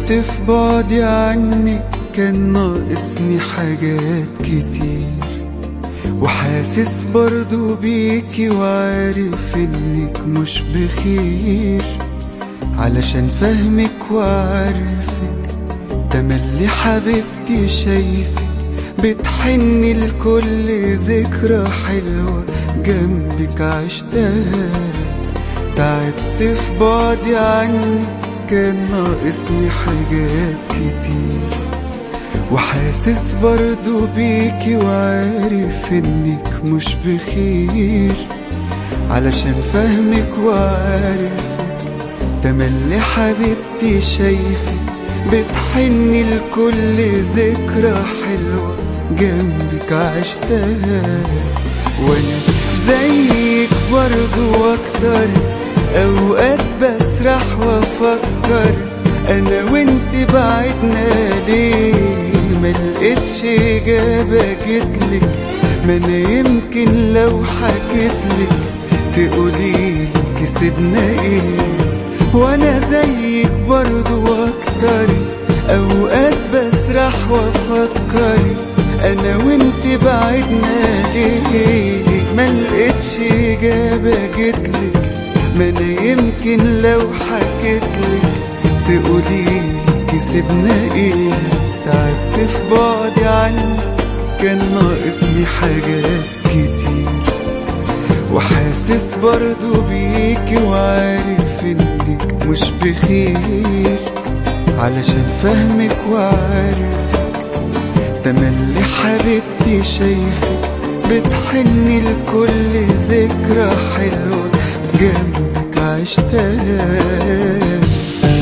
تعبت في بعدي عنك كان ناقصني حاجات كتير وحاسس برضو بيكي وعارف انك مش بخير علشان فهمك وعارفك تملي حبيبتي شايفك بتحني لكل ذكرى حلوة جنبك عشتها تعبت في بعدي عنك كان ناقصني حاجات كتير وحاسس برضو بيكي وعارف انك مش بخير علشان فهمك وعارفك تملي حبيبتي شايفك بتحني لكل ذكرى حلوة جنبك عشتها وانا زيك برضو اكتر اوقات بسرح وافكر انا وانت بعدنا ليه ملقتش اجابة جتلك ما انا يمكن لو حكيتلك تقولي كسبنا ايه وانا زيك برضو اكتر اوقات بسرح وافكر انا وانت بعدنا ليه ملقتش اجابة جتلك ما انا يمكن لو حكيتلك تقولي كسبنا ايه تعبت في بعدي عنك كان ناقصني حاجات كتير وحاسس برضو بيكي وعارف انك مش بخير علشان فهمك وعارفك تملي حبيبتي شايفك بتحني لكل ذكرى حلوة جنبك عشتها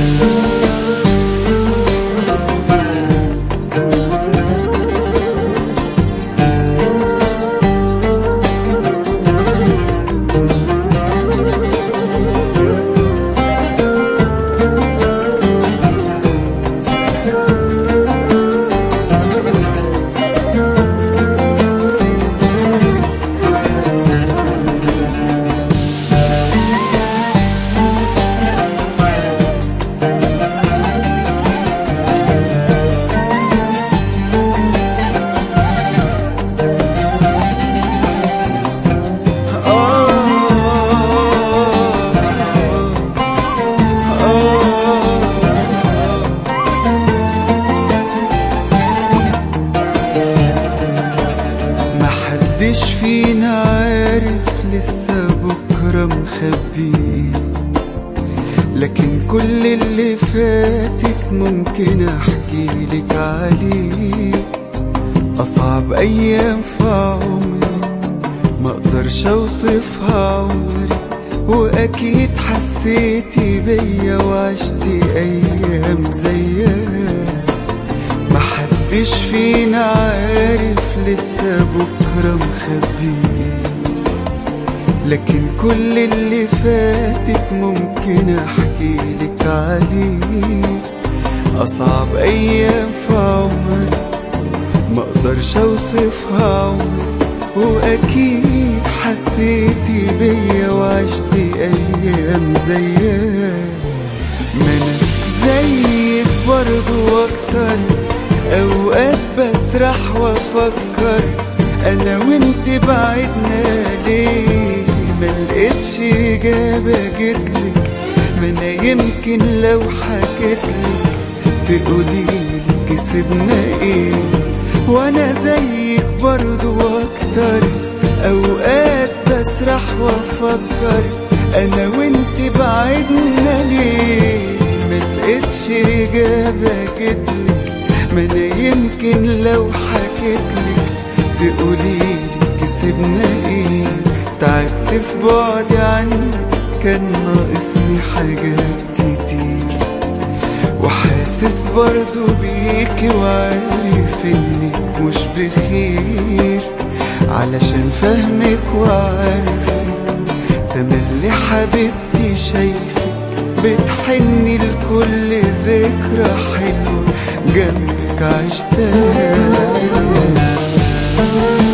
محدش فينا عارف لسه بكرة مخبي لكن كل اللي فاتك ممكن احكي لك عليه اصعب ايام في عمري ما اقدرش اوصفها عمري واكيد حسيتي بيا وعشتي ايام زيها محدش فينا عارف لسه بكرة مخبي لكن كل اللي فاتك ممكن احكي لك عليه اصعب ايام في عمري ما اقدرش اوصفها عمري واكيد حسيتي بيا وعشتي ايام زيها ما انا زيك برضو اكتر اوقات بسرح وافكر انا وانت بعدنا ليه ملقتش اجابة جتلك ما انا يمكن لو حكيتلك تقولي كسبنا ايه وانا زيك برضو اكتر اوقات بسرح وافكر انا وانت بعدنا ليه ملقتش اجابة جتلك ما انا يمكن لو حكيتلك تقولي كسبنا ايه تعبت في بعدي عنك كان ناقصني حاجات كتير وحاسس برضو بيكي وعارف انك مش بخير علشان فهمك وعارفك تملي حبيبتي شايفك بتحني لكل ذكرى حلوة جنبك عشتها